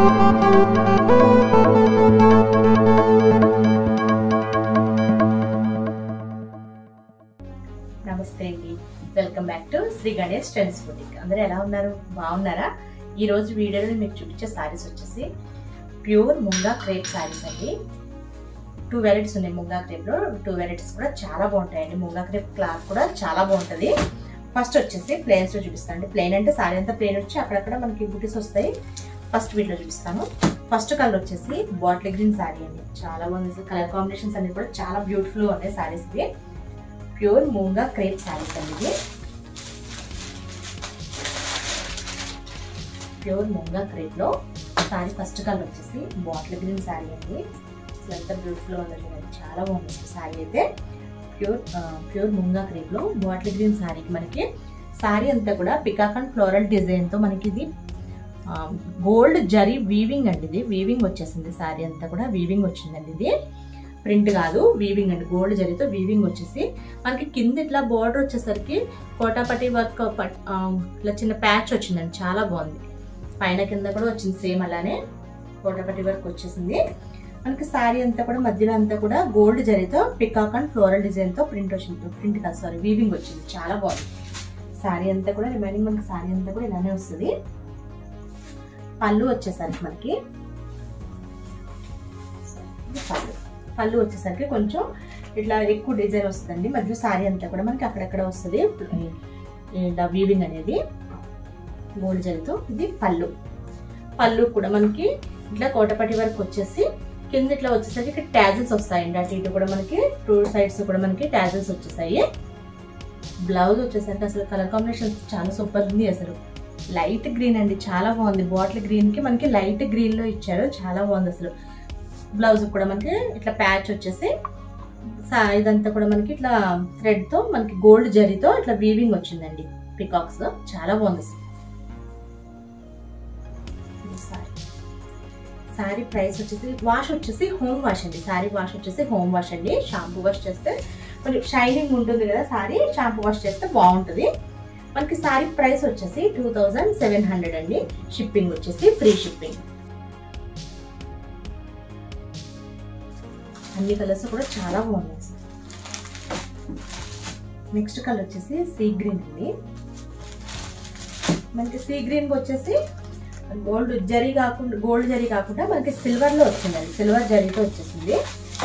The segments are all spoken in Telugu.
నమస్తే అండి welcome back to Shri Ganesh trends boutique అందరూ ఎలా ఉన్నారు బాగున్నారా ఈ రోజు వీడియోలో మీకు చూపించే సారీస్ వచ్చేసి ప్యూర్ ముంగా క్రేప్ సారీస్ అండి టూ వెరైటీస్ ఉన్నాయి ముంగా క్రేప్ లో టూ వెరైటీస్ కూడా చాలా బాగుంటాయండి ముంగా క్రేప్ క్లాత్ కూడా చాలా బాగుంటుంది ఫస్ట్ వచ్చేసి ప్లేన్స్ లో చూపిస్తాను అండి ప్లెయిన్ అంటే సారీ అంతా ప్లెయిన్ వచ్చి అక్కడక్కడ మనకి బుటీస్ వస్తాయి ఫస్ట్ వీటిలో చూపిస్తాను ఫస్ట్ కలర్ వచ్చేసి బాటిల్ గ్రీన్ సారీ అండి చాలా బాగుంది కలర్ కాంబినేషన్స్ అన్ని కూడా చాలా బ్యూటిఫుల్ ఉన్నాయి సారీస్ ఇవి ప్యూర్ మూంగా క్రేప్ శారీస్ అండి ఇది ప్యూర్ మూంగా క్రేప్ లో శారీ ఫస్ట్ కలర్ వచ్చేసి బాటిల్ గ్రీన్ శారీ అండి అసలు ఎంత బ్యూటిఫుల్ ఉందో చూడండి చాలా బాగుంది శారీ అయితే ప్యూర్ ప్యూర్ మూంగా క్రేప్ లో బాటిల్ గ్రీన్ శారీకి మనకి శారీ అంతా కూడా పికాక్ అండ్ ఫ్లోరల్ డిజైన్ తో మనకి ఇది గోల్డ్ జరీ వీవింగ్ అండి ఇది వీవింగ్ వచ్చేసింది శారీ అంతా కూడా వీవింగ్ వచ్చిందండి ఇది ప్రింట్ కాదు వీవింగ్ అండి గోల్డ్ జరీతో వీవింగ్ వచ్చేసి మనకి కింద ఇట్లా బోర్డర్ వచ్చేసరికి కోటాపట్టి వర్క్ ఇట్లా చిన్న ప్యాచ్ వచ్చిందండి చాలా బాగుంది పైన కింద కూడా వచ్చింది సేమ్ అలానే కోటాపట్టి వర్క్ వచ్చేసింది మనకి శారీ అంతా కూడా మధ్యలో అంతా కూడా గోల్డ్ జరీతో పికాక్ అండ్ ఫ్లోరల్ డిజైన్ తో ప్రింట్ వచ్చింది ప్రింట్ కాదు సారీ వీవింగ్ వచ్చింది చాలా బాగుంది శారీ అంతా కూడా రిమైనింగ్ మనకి శారీ అంతా కూడా ఇలానే వస్తుంది పళ్ళు వచ్చేసరికి మనకి పళ్ళు పళ్ళు వచ్చేసరికి కొంచెం ఇట్లా ఎక్కువ డిజైన్ వస్తుందండి మధ్యలో శారీ అంతా కూడా మనకి అక్కడక్కడ వస్తుంది వీవింగ్ అనేది గోల్డ్ జరీతో ఇది పళ్ళు పళ్ళు కూడా మనకి ఇట్లా కోటపట్టి వరకు వచ్చేసి కింద ఇట్లా వచ్చేసరికి ఇక్కడ ట్యాజెస్ వస్తాయండి అటు ఇటు కూడా మనకి టూ సైడ్స్ కూడా మనకి ట్యాజెస్ వచ్చేసాయి బ్లౌజ్ వచ్చేసరికి అసలు కలర్ కాంబినేషన్ చాలా సూపర్ ఉంది అసలు లైట్ గ్రీన్ అండి చాలా బాగుంది బాటిల్ గ్రీన్ కి మనకి లైట్ గ్రీన్ లో ఇచ్చారు చాలా బాగుంది అసలు బ్లౌజ్ కూడా మనకి ఇట్లా ప్యాచ్ వచ్చేసి ఇదంతా కూడా మనకి ఇట్లా థ్రెడ్ తో మనకి గోల్డ్ జరీతో ఇట్లా వీవింగ్ వచ్చిందండి పికాక్స్ చాలా బాగుంది సారీ ప్రైస్ వచ్చేసి వాష్ వచ్చేసి హోమ్ వాష్ అండి సారీ వాష్ వచ్చేసి హోమ్ వాష్ అండి షాంపూ వాష్ చేస్తే కొంచెం షైనింగ్ ఉంటుంది కదా సారీ షాంపూ వాష్ చేస్తే బాగుంటుంది మనకి సారీ ప్రైస్ వచ్చేసి టూ థౌజండ్ సెవెన్ హండ్రెడ్ అండి షిప్పింగ్ వచ్చేసి ఫ్రీ షిప్పింగ్ అన్ని కలర్స్ కూడా చాలా బాగున్నాయి నెక్స్ట్ కలర్ వచ్చేసి సీ గ్రీన్ అండి మనకి సీ గ్రీన్ వచ్చేసి గోల్డ్ జరీ కాకుండా గోల్డ్ జరీ కాకుండా మనకి సిల్వర్ లో వచ్చిందండి సిల్వర్ జరీతో వచ్చేసింది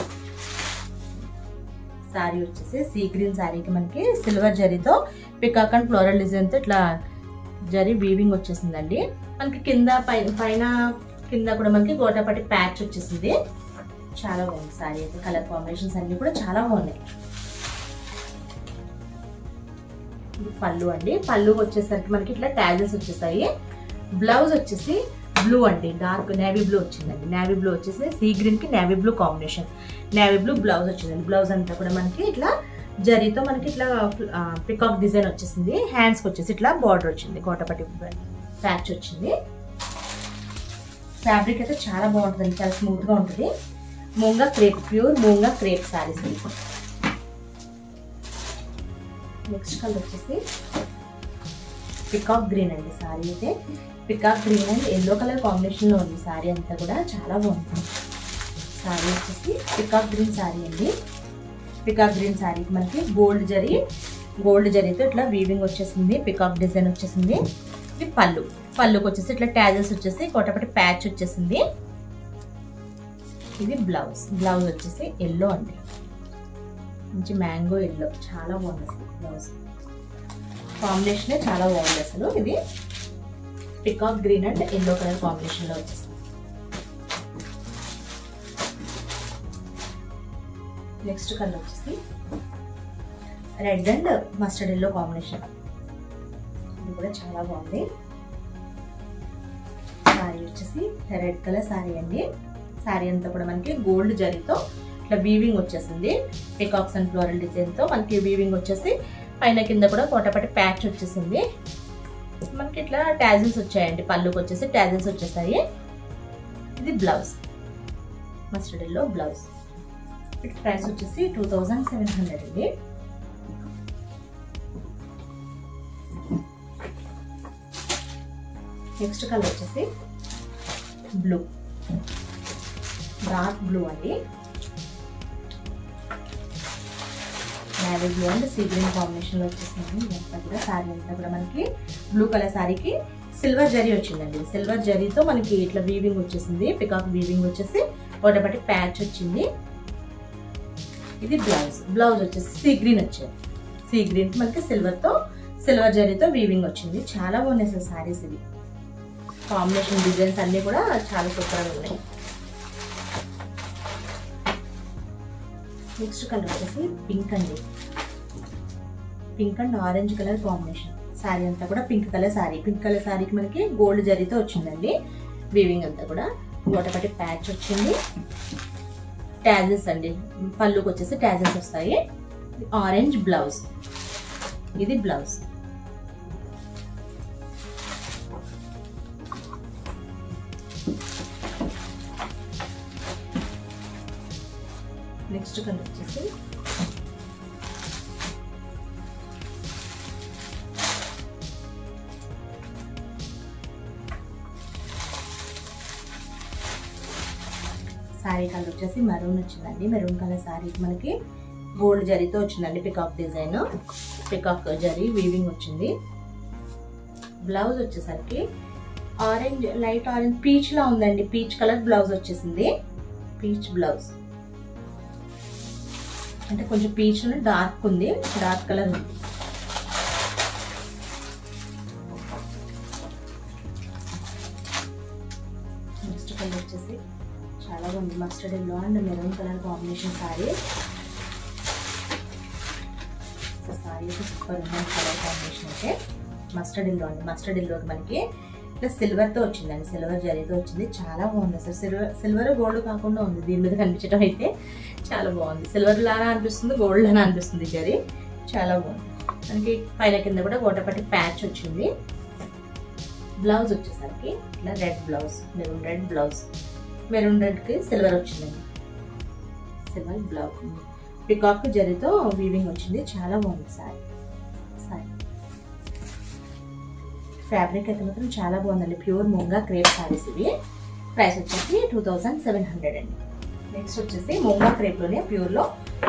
శారీ వచ్చేసి సీ గ్రీన్ శారీకి మనకి సిల్వర్ జరీతో పికాక్ అండ్ ఫ్లోరల్ డిజైన్ తో ఇట్లా జరీ వీవింగ్ వచ్చేసిందండి మనకి కింద పైన పైన కింద కూడా మనకి గోటపట్టి ప్యాచ్ వచ్చేసింది చాలా బాగుంది సారీ అయితే కలర్ కాంబినేషన్స్ అన్ని కూడా చాలా బాగున్నాయి పళ్ళు అండి పళ్ళు వచ్చేసరికి మనకి ఇట్లా ట్యాజెస్ వచ్చేసాయి బ్లౌజ్ వచ్చేసి బ్లూ అండి డార్క్ నేవీ బ్లూ వచ్చిందండి నేవీ బ్లూ వచ్చేసి సీ గ్రీన్ కి navy blue combination navy blue blouse వచ్చిందండి బ్లౌజ్ అంతా కూడా మనకి ఇట్లా జరీతో మనకి ఇట్లా పికాక్ డిజైన్ వచ్చేసింది హ్యాండ్స్కి వచ్చేసి ఇట్లా బార్డర్ వచ్చింది కోటపట్టి ప్యాచ్ వచ్చింది ఫ్యాబ్రిక్ అయితే చాలా బాగుంటుంది చాలా స్మూత్ గా ఉంటుంది moonga crepe pure moonga crepe saris next colour వచ్చేసి పికాక్ గ్రీన్ అండి సారీ అయితే peacock green and yellow colour కాంబినేషన్లో ఉంది సారీ అంతా కూడా చాలా బాగుంటుంది సారీ వచ్చేసి పికాక్ గ్రీన్ సారీ అండి పికాక్ గ్రీన్ సారీకి మనకి గోల్డ్ జరీ గోల్డ్ జరీతో ఇట్లా వీవింగ్ వచ్చేసింది పికాక్ డిజైన్ వచ్చేసింది ఇది పళ్ళు పళ్ళుకి వచ్చేసి ఇట్లా ట్యాజెస్ వచ్చేసి కొట్టపటి ప్యాచ్ వచ్చేసింది ఇది బ్లౌజ్ బ్లౌజ్ వచ్చేసి ఎల్లో అండి మంచి మ్యాంగో ఎల్లో చాలా బాగుంది అసలు బ్లౌజ్ కాంబినేషనే చాలా బాగుంది అసలు ఇది peacock green and yellow colour కాంబినేషన్లో వచ్చేసింది నెక్స్ట్ కలర్ వచ్చేసి red and mustard yellow combination ఇది కూడా చాలా బాగుంది సారీ వచ్చేసి రెడ్ కలర్ సారీ అండి సారీ అంతా కూడా మనకి గోల్డ్ జరీతో ఇట్లా వీవింగ్ వచ్చేసింది పికాక్స్ అండ్ ఫ్లోరల్ డిజైన్ తో మనకి వీవింగ్ వచ్చేసి పైన కింద కూడా కోటపట్టి ప్యాచ్ వచ్చేసింది మనకి ఇట్లా ట్యాజిల్స్ వచ్చాయండి పళ్ళుకి వచ్చేసి ట్యాజిల్స్ వచ్చేసాయి ఇది బ్లౌజ్ మస్టర్డ్ ఎల్లో బ్లౌజ్ వీటి ప్రైస్ వచ్చేసి టూ థౌజండ్ సెవెన్ హండ్రెడ్ అండి నెక్స్ట్ కలర్ వచ్చేసి బ్లూ డార్క్ బ్లూ అండి navy blue and sea green కాంబినేషన్లో వచ్చేసింది ఇదంతా కూడా శారీ అంతా కూడా మనకి బ్లూ కలర్ శారీకి సిల్వర్ జరీ వచ్చిందండి సిల్వర్ జరీతో మనకి ఇట్లా వీవింగ్ వచ్చేసింది పికాక్ వీవింగ్ వచ్చేసి ఒకటి ప్యాచ్ వచ్చింది ఇది బ్లౌజ్ బ్లౌజ్ వచ్చేసి సీ గ్రీన్ వచ్చింది సీ గ్రీన్ మనకి సిల్వర్తో సిల్వర్ జరీతో వీవింగ్ వచ్చింది చాలా బాగున్నాయి సార్ శారీస్ ఇవి కాంబినేషన్ డిజైన్స్ అన్నీ కూడా చాలా సూపర్గా ఉన్నాయి నెక్స్ట్ కలర్ వచ్చేసి పింక్ అండి pink and orange colour combination sari అంతా కూడా pink colour sari pink colour శారీకి మనకి గోల్డ్ జరీతో వచ్చిందండి వీవింగ్ అంతా కూడా ఒకటి ప్యాచ్ వచ్చింది ట్యాజెస్ అండి పళ్ళుకి వచ్చేసి ట్యాజెస్ వస్తాయి ఆరెంజ్ బ్లౌజ్ ఇది బ్లౌజ్ నెక్స్ట్ కలర్ వచ్చేసి శారీ కలర్ వచ్చేసి మెరూన్ వచ్చిందండి మెరూన్ కలర్ శారీ మనకి గోల్డ్ జరీతో వచ్చిందండి peacock design peacock zari weaving వచ్చింది బ్లౌజ్ వచ్చేసరికి ఆరెంజ్ లైట్ ఆరెంజ్ పీచ్ లా ఉందండి పీచ్ కలర్ బ్లౌజ్ వచ్చేసింది పీచ్ బ్లౌజ్ అంటే కొంచెం పీచ్ డార్క్ ఉంది డార్క్ కలర్ ఉంది నెక్స్ట్ కలర్ వచ్చేసి చాలా బాగుంది mustard yellow and maroon colour combination sari sari అయితే సూపర్ ఉంది కలర్ కాంబినేషన్ అయితే మస్టర్డ్ ఎల్లో అండి మస్టర్డ్ ఎల్లో మనకి ప్లస్ సిల్వర్తో వచ్చిందండి సిల్వర్ జరీతో వచ్చింది చాలా బాగుంది అసలు సిల్వర్ సిల్వర్ గోల్డ్ కాకుండా ఉంది దీని మీద కనిపించడం అయితే చాలా బాగుంది సిల్వర్ లాగా అనిపిస్తుంది గోల్డ్ లాగా అనిపిస్తుంది జరీ చాలా బాగుంది మనకి పైన కింద కూడా గోటపట్టి ప్యాచ్ వచ్చింది బ్లౌజ్ వచ్చేసరికి ఇట్లా red blouse maroon red blouse maroon రెడ్కి సిల్వర్ వచ్చిందండి సిల్వర్ బ్లౌజ్ పికాక్ జరీతో వీవింగ్ వచ్చింది చాలా బాగుంది సారీ సారీ ఫ్యాబ్రిక్ అయితే మాత్రం చాలా బాగుందండి ప్యూర్ మూంగా క్రేప్ సారీస్ ఇవి ప్రైస్ వచ్చేసి టూ థౌజండ్ సెవెన్ హండ్రెడ్ అండి నెక్స్ట్ వచ్చేసి మూంగా క్రేప్లోనే ప్యూర్లో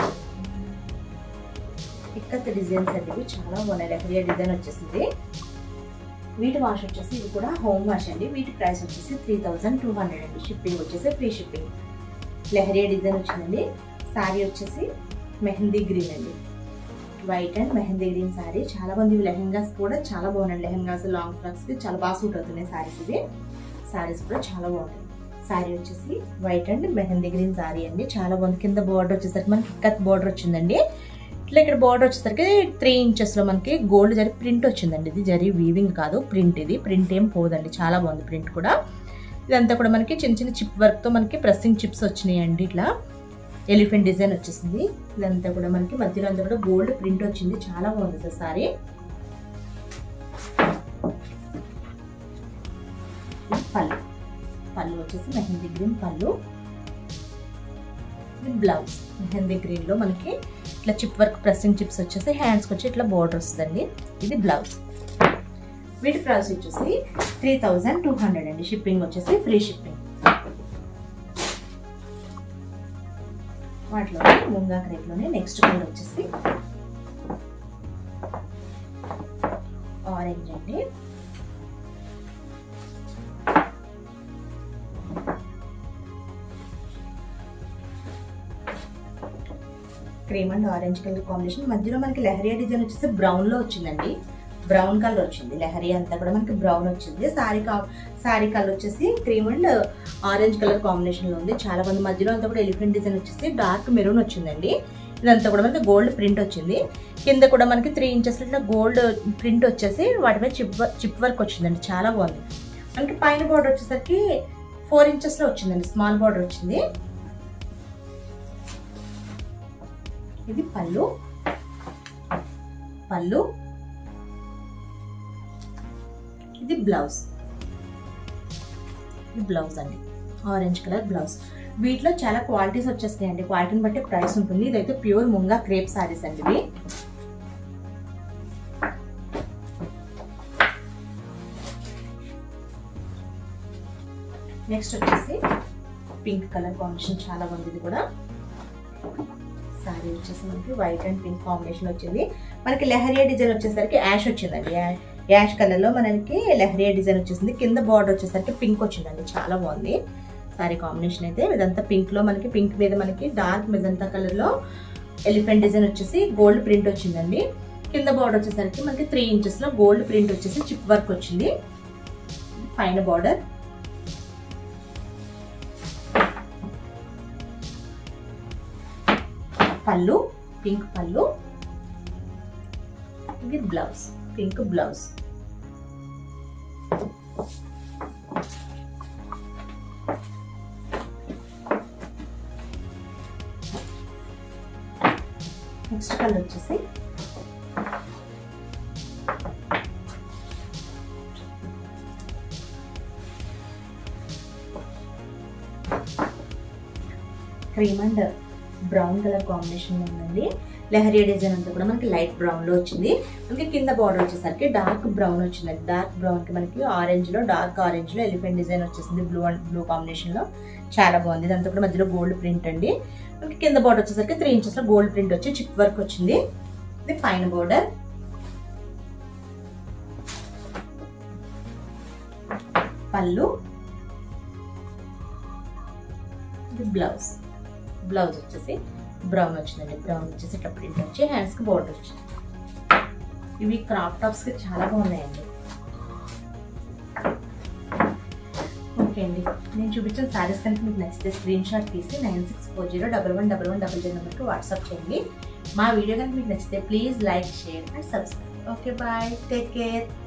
ఇక్కత్ డిజైన్స్ అండి ఇవి చాలా బాగున్నాయి లెహరియా డిజైన్ వచ్చేసింది వీటి వాష్ వచ్చేసి ఇది కూడా హోమ్ వాష్ అండి వీటి ప్రైస్ వచ్చేసి త్రీ థౌజండ్ టూ హండ్రెడ్ అండి షిప్పింగ్ వచ్చేసి ఫ్రీ షిప్పింగ్ లెహరియా డిజైన్ వచ్చిందండి శారీ వచ్చేసి మెహందీ గ్రీన్ అండి white and mehndi green sari చాలా మంది లెహెంగాస్ కూడా చాలా బాగున్నాయి లెహెంగాస్ లాంగ్ ఫ్రాక్స్ కి చాలా బాగా సూట్ అవుతున్నాయి శారీస్ ఇవి శారీస్ కూడా చాలా బాగున్నాయి శారీ వచ్చేసి white and mehndi green sari అండి చాలా బాగుంది కింద బార్డర్ వచ్చేసరికి మనకి కత్ బార్డర్ వచ్చిందండి ఇట్లా ఇక్కడ బార్డర్ వచ్చేసరికి త్రీ ఇంచెస్ లో మనకి గోల్డ్ జరి ప్రింట్ వచ్చిందండి ఇది జరి వీవింగ్ కాదు ప్రింట్ ఇది ప్రింట్ ఏం పోదండి చాలా బాగుంది ప్రింట్ కూడా ఇదంతా కూడా మనకి చిన్న చిన్న చిప్ వర్క్ తో మనకి ప్రెస్సింగ్ చిప్స్ వచ్చినాయండి ఇట్లా ఎలిఫెంట్ డిజైన్ వచ్చేసింది ఇదంతా కూడా మనకి మధ్యలో అంతా కూడా గోల్డ్ ప్రింట్ వచ్చింది చాలా బాగుంది సార్ సారీ పళ్ళు పళ్ళు వచ్చేసి మెహందీ గ్రీన్ పళ్ళు బ్లౌజ్ మెహందీ గ్రీన్ లో మనకి ఇట్లా చిప్ వర్క్ ప్రెస్సింగ్ చిప్స్ వచ్చేసి హ్యాండ్స్ వచ్చి ఇట్లా బోర్డర్ వస్తుందండి ఇది బ్లౌజ్ వీటి ప్రైస్ వచ్చేసి త్రీ థౌజండ్ టూ హండ్రెడ్ అండి షిప్పింగ్ వచ్చేసి ఫ్రీ షిప్పింగ్ వాటిలో ముంగా క్రేప్లోనే నెక్స్ట్ కలర్ వచ్చేసి ఆరెంజ్ అండి cream and orange colour combination మధ్యలో మనకి లెహరియా డిజైన్ వచ్చేసి బ్రౌన్ లో వచ్చిందండి బ్రౌన్ కలర్ వచ్చింది లెహరియా అంతా కూడా మనకి బ్రౌన్ వచ్చింది సారీ కా సారీ కలర్ వచ్చేసి cream and orange colour combination లో ఉంది చాలా మంది మధ్యలో అంతా కూడా ఎలిఫెంట్ డిజైన్ వచ్చేసి డార్క్ మెరూన్ వచ్చిందండి ఇదంతా కూడా మనకి గోల్డ్ ప్రింట్ వచ్చింది కింద కూడా మనకి త్రీ ఇంచెస్ ఇట్లా గోల్డ్ ప్రింట్ వచ్చేసి వాటి మీద చిప్ చిప్ వర్క్ వచ్చిందండి చాలా బాగుంది మనకి పైన బార్డర్ వచ్చేసరికి ఫోర్ ఇంచెస్ లో వచ్చిందండి స్మాల్ బార్డర్ వచ్చింది ఇది పళ్ళు పళ్ళు ఇది బ్లౌజ్ ఇది బ్లౌజ్ అండి ఆరెంజ్ కలర్ బ్లౌజ్ వీటిలో చాలా క్వాలిటీస్ వచ్చేస్తాయి అండి క్వాలిటీని బట్టి ప్రైస్ ఉంటుంది ఇదైతే ప్యూర్ ముంగా క్రేప్ సారీస్ అండి ఇవి నెక్స్ట్ వచ్చేసి పింక్ కలర్ కాంబినేషన్ చాలా బాగుంది ఇది కూడా సారీ వచ్చేసి మనకి వైట్ అండ్ పింక్ కాంబినేషన్ వచ్చింది మనకి లెహరియా డిజైన్ వచ్చేసరికి యాష్ వచ్చిందండి యా- యాష్ కలర్లో మనకి లెహరియా డిజైన్ వచ్చేసింది కింద బార్డర్ వచ్చేసరికి పింక్ వచ్చిందండి చాలా బాగుంది సారీ కాంబినేషన్ అయితే ఇదంతా పింక్లో మనకి పింక్ మీద మనకి డార్క్ మెజంతా కలర్లో ఎలిఫెంట్ డిజైన్ వచ్చేసి గోల్డ్ ప్రింట్ వచ్చిందండి కింద బార్డర్ వచ్చేసరికి మనకి త్రీ ఇంచెస్లో గోల్డ్ ప్రింట్ వచ్చేసి చిప్ వర్క్ వచ్చింది పైన బార్డర్ పళ్ళు పింక్ పళ్ళు with blouse pink blouse next colour వచ్చేసి cream and brown colour combination ఉందండి లెహరియా డిజైన్ అంతా కూడా మనకి లైట్ బ్రౌన్ లో వచ్చింది మనకి కింద బార్డర్ వచ్చేసరికి డార్క్ బ్రౌన్ వచ్చిందండి డార్క్ బ్రౌన్ కి మనకి ఆరెంజ్ లో డార్క్ ఆరెంజ్ లో ఎలిఫెంట్ డిజైన్ వచ్చేసింది బ్లూ అండ్ బ్లూ కాంబినేషన్ లో చాలా బాగుంది ఇదంతా కూడా మధ్యలో గోల్డ్ ప్రింట్ అండి మనకి కింద బార్డర్ వచ్చేసరికి త్రీ ఇంచెస్ లో గోల్డ్ ప్రింట్ వచ్చి చిప్ వర్క్ వచ్చింది ఇది పైన బార్డర్ పళ్ళు ఇది బ్లౌజ్ బ్లౌజ్ వచ్చేసి బ్రౌన్ వచ్చిందండి బ్రౌన్ వచ్చేసి ఇట్లా ప్రింట్ వచ్చి హ్యాండ్స్ కి బోర్డర్ వచ్చింది ఇవి క్రాప్ టాప్స్ కి చాలా బాగున్నాయండి ఓకే అండి నేను చూపించిన శారీస్ కనుక మీకు నచ్చితే స్క్రీన్ షాట్ తీసి nine six four zero double one double one double zero నెంబర్కి వాట్సాప్ చేయండి మా వీడియో కనుక మీకు నచ్చితే please like share and subscribe okay bye take care